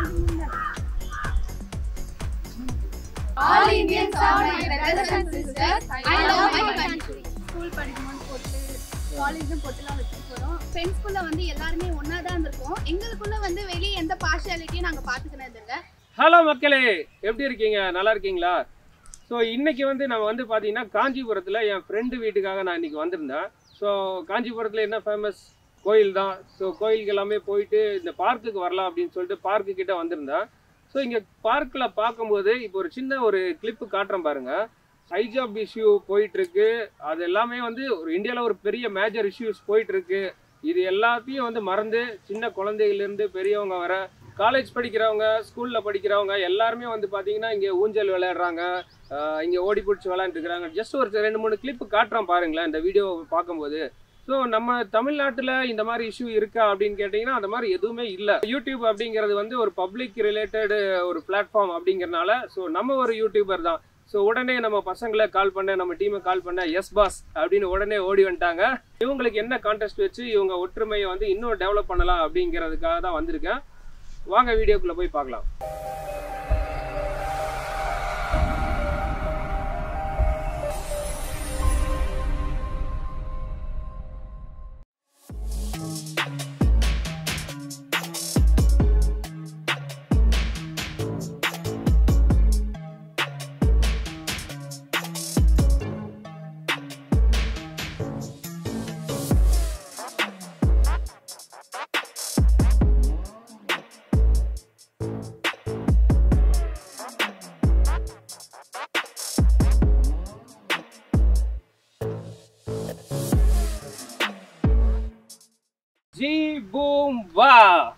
All Indians are my brothers and sisters. I love my country. School படிக்கும்போது போட்டு காலேஜும் போட்டுலாம் வச்சுட்டு போகிறோம் ஃப்ரெண்ட்ஸ்குள்ள வந்து எல்லாருமே ஒன்றா தான் இருந்திருக்கோம் எங்களுக்குள்ள வந்து வெளியே எந்த பார்ஷியாலிட்டியும் நாங்கள் பார்த்துக்கினது இல்லை ஹலோ மக்களே எப்படி இருக்கீங்க நல்லா இருக்கீங்களா ஸோ இன்னைக்கு வந்து நம்ம வந்து பார்த்தீங்கன்னா காஞ்சிபுரத்தில் என் ஃப்ரெண்டு வீட்டுக்காக நான் இன்னைக்கு வந்திருந்தேன் ஸோ காஞ்சிபுரத்தில் என்ன ஃபேமஸ் கோயில் தான் ஸோ கோயிலுக்கு எல்லாமே போயிட்டு இந்த பார்க்குக்கு வரலாம் அப்படின்னு சொல்லிட்டு பார்க்கு கிட்ட வந்திருந்தேன் ஸோ இங்கே பார்க்கில் பார்க்கும்போது இப்போ ஒரு சின்ன ஒரு கிளிப்பு காட்டுறேன் பாருங்க ஹைஜாப் இஷ்யூ போயிட்டு இருக்கு அது எல்லாமே வந்து ஒரு இந்தியாவில் ஒரு பெரிய மேஜர் இஷ்யூஸ் போயிட்டு இருக்கு இது எல்லாத்தையும் வந்து மறந்து சின்ன குழந்தைகள்லேருந்து பெரியவங்க வர காலேஜ் படிக்கிறவங்க ஸ்கூலில் படிக்கிறவங்க எல்லாருமே வந்து பார்த்தீங்கன்னா இங்கே ஊஞ்சல் விளையாடுறாங்க ஆஹ் இங்கே ஓடி பிடிச்சி விளையாண்டுருக்குறாங்க ஜஸ்ட் ஒரு ரெண்டு மூணு கிளிப்பு காட்டுறோம் பாருங்களேன் இந்த வீடியோ பார்க்கும்போது ஸோ நம்ம தமிழ்நாட்டில் இந்த மாதிரி இஷ்யூ இருக்கா அப்படின்னு கேட்டிங்கன்னா அந்த மாதிரி எதுவுமே இல்லை யூடியூப் அப்படிங்கிறது வந்து ஒரு பப்ளிக் ரிலேட்டட் ஒரு பிளாட்ஃபார்ம் அப்படிங்கிறனால ஸோ நம்ம ஒரு யூடியூபர் தான் ஸோ உடனே நம்ம பசங்களை கால் பண்ண நம்ம டீமை கால் பண்ண எஸ் பாஸ் அப்படின்னு உடனே ஓடி வந்துட்டாங்க இவங்களுக்கு என்ன கான்டெஸ்ட் வச்சு இவங்க ஒற்றுமையை வந்து இன்னும் டெவலப் பண்ணலாம் அப்படிங்கிறதுக்காக தான் வந்திருக்கேன் வாங்க வீடியோக்குள்ள போய் பார்க்கலாம் ஜி பூம் வா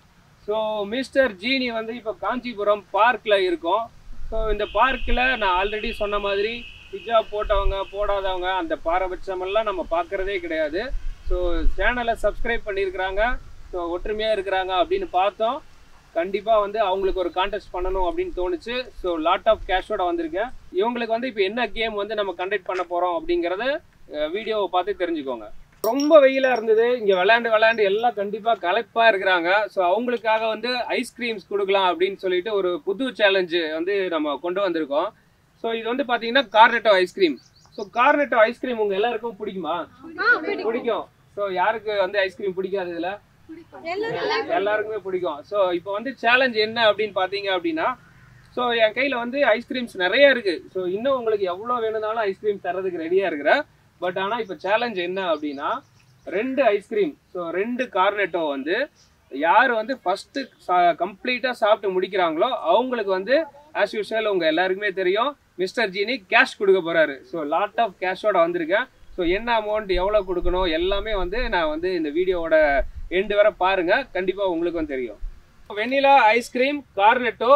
ஸோ மிஸ்டர் ஜீனி வந்து இப்போ காஞ்சிபுரம் பார்க்கில் இருக்கோம் ஸோ இந்த பார்க்கில் நான் ஆல்ரெடி சொன்ன மாதிரி ஹிஜாப் போட்டவங்க போடாதவங்க அந்த பாரபட்சமெல்லாம் நம்ம பார்க்குறதே கிடையாது ஸோ சேனலை சப்ஸ்கிரைப் பண்ணியிருக்கிறாங்க ஸோ ஒற்றுமையாக இருக்கிறாங்க அப்படின்னு பார்த்தோம் கண்டிப்பாக வந்து அவங்களுக்கு ஒரு கான்டெஸ்ட் பண்ணணும் அப்படின்னு தோணுச்சு ஸோ லாட் ஆஃப் கேஷோட வந்திருக்கேன் இவங்களுக்கு வந்து இப்போ என்ன கேம் வந்து நம்ம கண்டக்ட் பண்ண போகிறோம் அப்படிங்கிறத வீடியோவை பார்த்து தெரிஞ்சுக்கோங்க ரொம்ப வெயிலாக இருந்தது இங்கே விளையாண்டு விளையாண்டு எல்லாம் கண்டிப்பாக களைப்பாக இருக்கிறாங்க ஸோ அவங்களுக்காக வந்து ஐஸ்கிரீம்ஸ் கொடுக்கலாம் அப்படின்னு சொல்லிட்டு ஒரு புது சேலஞ்சு வந்து நம்ம கொண்டு வந்திருக்கோம் ஸோ இது வந்து பார்த்தீங்கன்னா Cornetto ice cream so Cornetto ice cream உங்கள் எல்லாருக்கும் பிடிக்குமா பிடிக்கும் ஸோ யாருக்கு வந்து ஐஸ்கிரீம் பிடிக்காது இதில் எல்லாருக்குமே பிடிக்கும் ஸோ இப்போ வந்து சேலஞ்ச் என்ன அப்படின்னு பார்த்தீங்க அப்படின்னா ஸோ என் கையில் வந்து ஐஸ்கிரீம்ஸ் நிறைய இருக்கு ஸோ இன்னும் உங்களுக்கு எவ்வளோ வேணும்னாலும் ஐஸ்கிரீம் தரதுக்கு ரெடியாக இருக்கிறேன் பட் ஆனால் இப்போ சேலஞ்ச் என்ன அப்படின்னா ரெண்டு ஐஸ்கிரீம் ஸோ ரெண்டு கார்னெட்டோ வந்து யார் வந்து ஃபஸ்ட்டு கம்ப்ளீட்டாக சாப்பிட்டு முடிக்கிறாங்களோ அவங்களுக்கு வந்து ஆஸ் யூஷுவல் உங்கள் எல்லாருக்குமே தெரியும் மிஸ்டர் ஜீனி கேஷ் கொடுக்க போகிறாரு ஸோ லாட் ஆஃப் கேஷோட வந்திருக்கேன் ஸோ என்ன அமௌண்ட் எவ்வளோ கொடுக்கணும் எல்லாமே வந்து நான் வந்து இந்த வீடியோவோட எண்டு வரை பாருங்க கண்டிப்பாக உங்களுக்கும் தெரியும் வெண்ணிலா ஐஸ்கிரீம் கார்னெட்டோ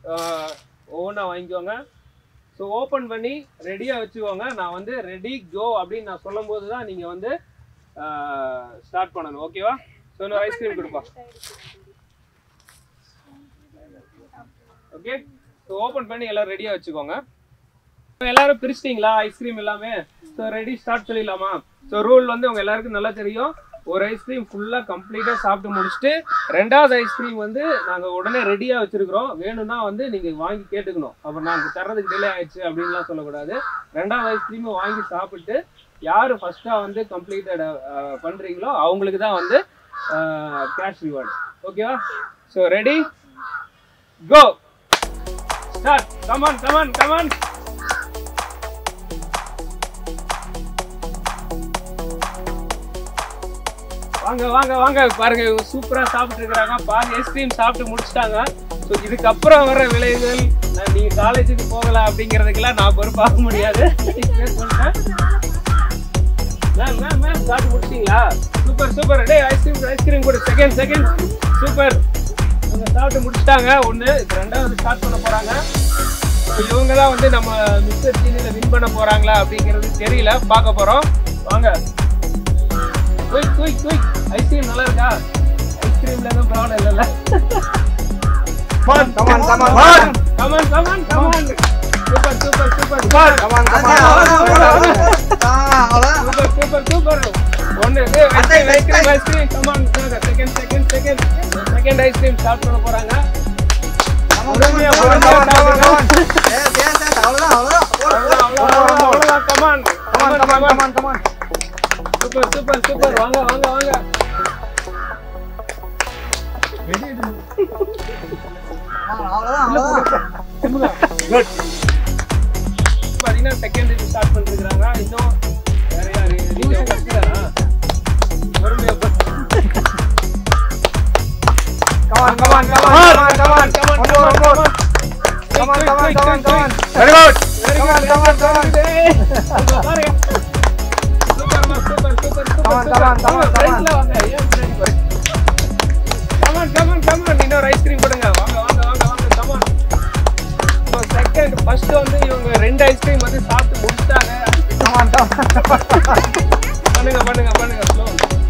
ஒவ்வொன்றா வாங்கிக்கோங்க ஸோ ஓப்பன் பண்ணி ரெடியாக வச்சுக்கோங்க நான் வந்து ரெடி கோ அப்படின்னு நான் சொல்லும் போது தான் நீங்கள் வந்து ஸ்டார்ட் பண்ணணும் ஓகேவா ஸோ இன்னொரு ஐஸ்கிரீம் கொடுப்பா ஓகே ஸோ ஓப்பன் பண்ணி எல்லாம் ரெடியாக வச்சுக்கோங்க So, எல்லாரும் பிரிச்சிட்டிங்களா ஐஸ்கிரீம் எல்லாமே ஸோ ரெடி ஸ்டார்ட் சொல்லிடலாமா ஸோ ரூல் வந்து உங்க எல்லாருக்கும் நல்லா தெரியும் ஒரு ஐஸ்கிரீம் ஃபுல்லாக கம்ப்ளீட்டாக சாப்பிட்டு முடிச்சுட்டு ரெண்டாவது ஐஸ்கிரீம் வந்து நாங்கள் உடனே ரெடியாக வச்சிருக்கிறோம் வேணும்னா வந்து நீங்கள் வாங்கி கேட்டுக்கணும் அப்புறம் நாங்கள் தர்றதுக்கு டிலே ஆயிடுச்சு அப்படின்லாம் சொல்லக்கூடாது ரெண்டாவது ஐஸ்கிரீமை வாங்கி சாப்பிட்டு யார் ஃபர்ஸ்ட்டாக வந்து கம்ப்ளீட்டட் பண்ணுறீங்களோ அவங்களுக்கு தான் வந்து கேஷ் ரிவார்டு ஓகேவா so ready go start come on come on come on வாங்க வாங்க வாங்க பாருங்க இவங்க சூப்பரா சாப்பிட்டு இருக்காங்க பாதி ஐஸ்கிரீம் சாப்பிட்டு முடிச்சிட்டாங்க ஸோ இதுக்கப்புறம் வர விளைவுகள் நான் நீங்க காலேஜுக்கு போகலாம் அப்படிங்கிறதுக்கெல்லாம் நான் பொறுப்பாக முடியாது இப்பவே சொல்லிட்டேன் மேம் மேம் மேம் சாப்பிட்டு முடிச்சிங்களா சூப்பர் சூப்பர் டே ஐஸ்கிரீம் ஐஸ்கிரீம் கூட செகண்ட் செகண்ட் சூப்பர் அவங்க சாப்பிட்டு முடிச்சிட்டாங்க ஒன்று இப்போ ரெண்டாவது ஸ்டார்ட் பண்ண போறாங்க So, இவங்க தான் வந்து நம்ம மிஸ்டர் சீனியில் வின் பண்ண போறாங்களா அப்படிங்கிறது தெரியல பார்க்க போறோம் வாங்க குயிக் குயிக் குயிக் ஐஸ்கிரீம் நல்லா இருக்கா ஐஸ்கிரீம்ல எதுவும் ப்ராப்ளம் இல்லைல்ல Come on, come on, come on. Come on come on come on super super super Come on, come on. ஆ, அவ்வளவுதான். சூப்பர் சூப்பர் சூப்பர் ஒன்னு ice cream ice cream ice cream come on second second second second ice cream start பண்ண போறாங்க பொறுமையா, Come on, பொறுமையா come on, come on, come on. சாப்பிடுங்க. Yes, yes, yes. அவ்வளவுதான், அவ்வளவுதான். போடு, அவ்வளவுதான், போடு, அவ்வளவுதான், போடு, போடு. அவ்வளவுதான், come on. Come on, come on, come on, come on. Super super super வாங்க வாங்க வாங்க அவ்வளவுதான், அவ்வளவுதான். குட் பாத்தீங்கன்னா செகண்ட் இது ஸ்டார்ட் பண்ணிருக்காங்க இன்னும் வேற யாரு நீங்க ஃபர்ஸ்ட் தானா பொறுமையா போ- Come on, come on, come on, come on, come on. Come on, One come more, on, one come more. on. Come on, come on, come on, come on. Very good. Very Come good. on, come on, come on. Super, பாருங்க. Superமா, super, super, super, Come on, super. come on, come on, வாங்க, come on. front ல வாங்க. ஏன் பின்னாடி போறீங்க? Come on, come on, come on. இன்னொரு ice cream கொடுங்க. வாங்க, வாங்க, வாங்க, வாங்க. Come on. So, second, first வந்து இவங்க ரெண்டு ஐஸ்கிரீம் வந்து சாப்பிட்டு முடிச்சிட்டாங்க Come on, come on, come on. பண்ணுங்க பண்ணுங்க பண்ணுங்க slow.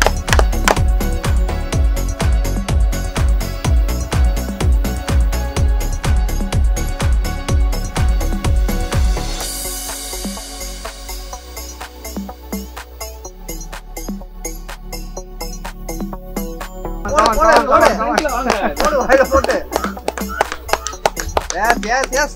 Come on, come on, come on, come on. Front ல வாங்க. போடு, வாயில போட்டு. Yes, yes, yes.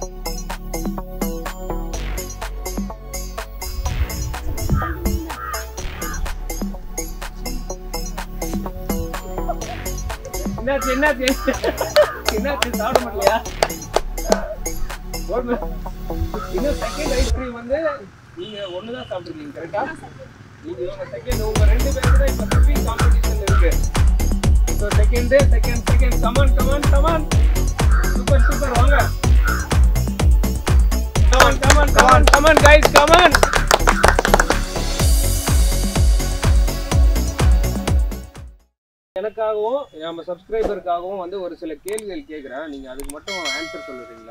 என்னாச்சு என்னாச்சு என்னாச்சு சாப்பிட மாட்டியா போடு. இன்னும் செகண்ட் ஐஸ்கிரீம் வந்து நீங்க ஒண்ணுதான் சாப்பிட்டுருக்கீங்க கரெக்டா நீங்க இவங்க செகண்ட் உங்க ரெண்டு பேருக்கு தான் இப்ப ஸ்பீட் காம்படிஷன் இருக்கு so second second second come on come on come on super super வாங்க come on come on come on come on guys come on எனக்காகவும் நம்ம சப்ஸ்கிரைபருக்காகவும் வந்து ஒரு சில கேள்விகள் கேட்குறேன் நீங்கள் அதுக்கு மட்டும் ஆன்சர் சொல்லுறீங்களா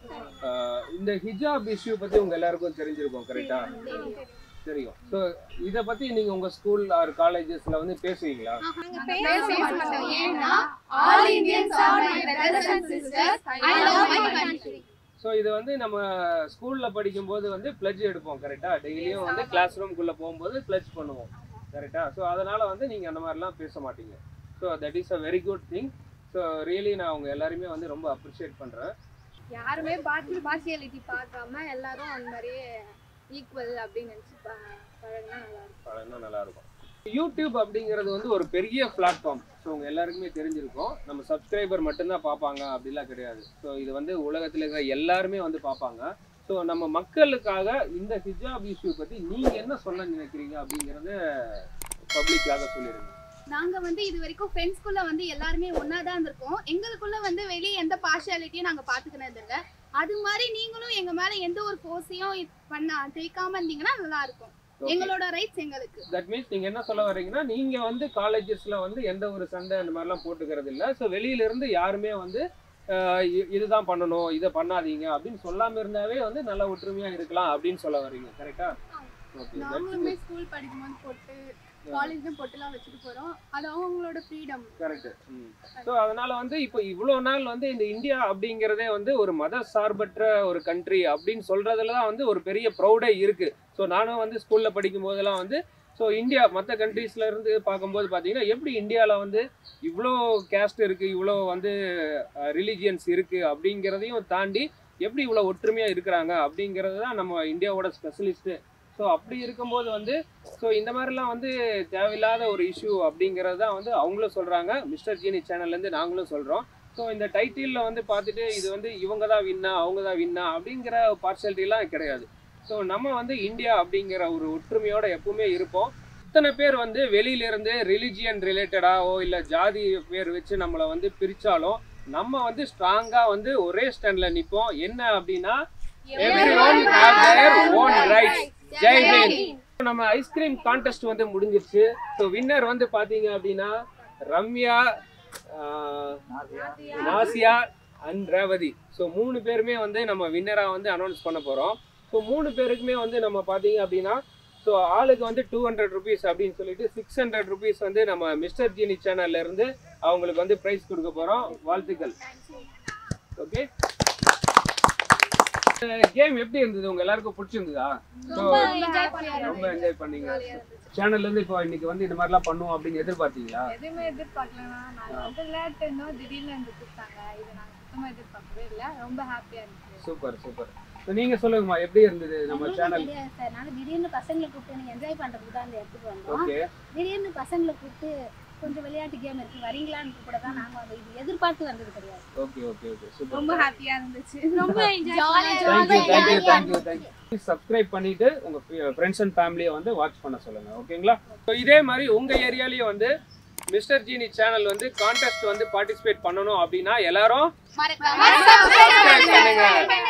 ஆஹ் இந்த ஹிஜாப் இஷ்யூ பற்றி உங்கள் எல்லாருக்கும் தெரிஞ்சிருக்கும் கரெக்டா தெரியும் ஸோ இதை பற்றி நீங்கள் உங்கள் ஸ்கூல் ஆர் காலேஜஸில் வந்து பேசுவீங்களா பேச மாட்டோம் ஏன்னா all Indians are my brothers and sisters I love my country so இது வந்து நம்ம ஸ்கூலில் படிக்கும்போது வந்து பிளட்ஜ் எடுப்போம் கரெக்டாக டெய்லியும் வந்து கிளாஸ் ரூம்குள்ளே போகும்போது பிளட்ஜ் பண்ணுவோம் கரெக்டாக ஸோ அதனால் வந்து நீங்கள் அந்த மாதிரிலாம் பேச மாட்டீங்க so that is a very good thing so really நான் உங்கள் எல்லாருமே வந்து ரொம்ப அப்ரிஷியேட் பண்ணுறேன் யாருமே பார்ட்டி பார்சியாலிட்டி பார்க்காம எல்லாரும் அந்த மாதிரியே ஈக்குவல் அப்படின்னு நினைச்சு ப- பழகுனா நல்லா இருக்கும் பழகினா நல்லா இருக்கும் யூடியூப் அப்படிங்கிறது வந்து ஒரு பெரிய பிளாட்ஃபார்ம் ஸோ உங்க எல்லாருக்குமே தெரிஞ்சிருக்கும் நம்ம சப்ஸ்கிரைபர் மட்டும்தான் பார்ப்பாங்க அப்படிலாம் கிடையாது ஸோ இது வந்து உலகத்தில் இருக்கிற எல்லாருமே வந்து பார்ப்பாங்க ஸோ நம்ம மக்களுக்காக இந்த ஹிஜாப் இஷ்யூ பற்றி நீங்க என்ன சொல்ல நினைக்கிறீங்க அப்படிங்கிறத பப்ளிக்காக சொல்லிடுங்க நாங்க வந்து இது வரைக்கும் ஃப்ரெண்ட்ஸ்குள்ள வந்து எல்லாருமே ஒண்ணா தான் இருந்திருக்கோம் எங்களுக்குள்ள வந்து வெளியே எந்த பார்ஷியாலிட்டியும் நாங்க பாத்துக்கினது இல்ல அது மாதிரி நீங்களும் எங்க மேல எந்த ஒரு ஃபோர்ஸையும் பண்ண தேய்க்காம இருந்தீங்கன்னா நல்லா இருக்கும் எங்களோட ரைட்ஸ் எங்களுக்கு தட் மீன்ஸ் நீங்க என்ன சொல்ல வர்றீங்கன்னா நீங்க வந்து காலேஜஸ்ல வந்து எந்த ஒரு சண்டை அந்த மாதிரிலாம் போட்டுக்கிறது இல்ல ஸோ வெளியில இருந்து யாருமே வந்து ஆஹ் இ- இதுதான் பண்ணணும் இதை பண்ணாதீங்க அப்படின்னு சொல்லாம இருந்தாவே வந்து நல்ல ஒற்றுமையா இருக்கலாம் அப்படின்னு சொல்ல வர்றீங்க கரெக்டா ஓகே நாங்களுமே ஸ்கூல் படிக்கும்போது போட்டு காலேஜ்லயும் பொட்டுலாம் வச்சுட்டு போறோம் அது அவங்களோட ஃப்ரீடம் கரெக்ட் ஸோ அதனால வந்து இப்போ இவ்வளோ நாள் வந்து இந்த இந்தியா அப்படிங்கிறதே வந்து ஒரு மத சார்பற்ற ஒரு கண்ட்ரி அப்படின்னு சொல்றதுல தான் வந்து ஒரு பெரிய ப்ரௌடே இருக்கு ஸோ நானும் வந்து ஸ்கூல்ல படிக்கும் போதெல்லாம் வந்து ஸோ இந்தியா மற்ற கண்ட்ரீஸ்ல இருந்து பார்க்கும்போது பார்த்தீங்கன்னா எப்படி இந்தியாவில் வந்து இவ்வளோ கேஸ்ட் இருக்கு இவ்வளோ வந்து ரிலீஜியன்ஸ் இருக்கு அப்படிங்கிறதையும் தாண்டி எப்படி இவ்வளோ ஒற்றுமையாக இருக்கிறாங்க அப்படிங்கிறது தான் நம்ம இந்தியாவோட ஸ்பெஷலிஸ்ட்டு ஸோ அப்படி இருக்கும்போது வந்து ஸோ இந்த மாதிரிலாம் வந்து தேவையில்லாத ஒரு இஷ்யூ அப்படிங்கிறது தான் வந்து அவங்களும் சொல்கிறாங்க மிஸ்டர் ஜீனி சேனல்லேருந்து நாங்களும் சொல்கிறோம் ஸோ இந்த டைட்டிலில் வந்து பார்த்துட்டு இது வந்து இவங்க தான் வின்னா அவங்க தான் வின்னா அப்படிங்கிற பார்ஷாலிட்டிலாம் கிடையாது ஸோ நம்ம வந்து இந்தியா அப்படிங்கிற ஒரு ஒற்றுமையோட எப்பவுமே இருப்போம் இத்தனை பேர் வந்து வெளியிலேருந்து ரிலிஜியன் ரிலேட்டடாவோ இல்லை ஜாதி பேர் வச்சு நம்மளை வந்து பிரித்தாலும் நம்ம வந்து ஸ்ட்ராங்காக வந்து ஒரே ஸ்டாண்டில் நிற்போம் என்ன அப்படின்னா everyone have their own rights Jai Hind நம்ம ஐஸ்கிரீம் கான்டெஸ்ட் வந்து முடிஞ்சிருச்சு ஸோ வின்னர் வந்து பாத்தீங்க அப்படின்னா Ramya ah, Nazia and Revathi so மூணு பேருமே வந்து நம்ம வின்னராக வந்து அனௌன்ஸ் பண்ண போகிறோம் ஸோ மூணு பேருக்குமே வந்து நம்ம பார்த்தீங்க அப்படின்னா ஸோ ஆளுக்கு வந்து டூ ஹண்ட்ரட் ருபீஸ் அப்படின்னு சொல்லிட்டு சிக்ஸ் ஹண்ட்ரட் ருபீஸ் வந்து நம்ம மிஸ்டர் ஜீனி சேனல்ல இருந்து அவங்களுக்கு வந்து ப்ரைஸ் கொடுக்க போகிறோம் வாழ்த்துக்கள் ஓகே கேம் எப்படி இருந்தது உங்க எல்லாருக்கும் பிடிச்சிருந்ததா ஸோ என்ஜாய் பண்ணி ரொம்ப என்ஜாய் பண்ணீங்க சேனல்ல இருந்து இப்போ இன்னைக்கு வந்து இந்த மாதிரிலாம் பண்ணுவோம் அப்படின்னு எதிர்பார்த்தீங்களா எதுவுமே எதிர்பார்க்கலனா நாங்க வந்து விளையாட்டு இருந்தோம் திடீர்னு வந்து கூப்பிட்டாங்க இது நாங்க சுத்தமா எதிர்பார்க்கவே இல்ல ரொம்ப ஹாப்பியா இருந்துச்சு சூப்பர் சூப்பர் ஸோ நீங்க சொல்லுங்கம்மா எப்படி இருந்தது நம்ம எங்களுக்கும் சேனல் தெரியாது சார் நாங்க திடீர்னு பசங்களை கூப்பிட்டு என்ஜாய் பண்றதுக்கு தான் அந்த இடத்துக்கு வந்தோம் ஓகே திடீர்னு பசங்களை கூப்பிட்டு கொஞ்சம் விளையாட்டு கேம் இருக்கு வரீங்களான்னு கூட தான் நாங்க வந்து இது எதிர்பார்த்து வந்தது கிடையாது ஓகே ஓகே ஓகே சூப்பர் ரொம்ப ஹாப்பியா இருந்துச்சு ரொம்ப enjoy thank you thank you thank you thank you subscribe பண்ணிட்டு உங்க ஃப்ரெண்ட்ஸ் அண்ட் ஃபேமிலியை வந்து வாட்ச் பண்ண சொல்லுங்க ஓகேங்களா ஸோ இதே மாதிரி உங்க ஏரியாலயும் வந்து மிஸ்டர் ஜீனி சேனல் வந்து கான்டெஸ்ட் வந்து பார்ட்டிசிபேட் பண்ணணும் அப்படின்னா எல்லாரும் மறக்காம subscribe பண்ணுங்க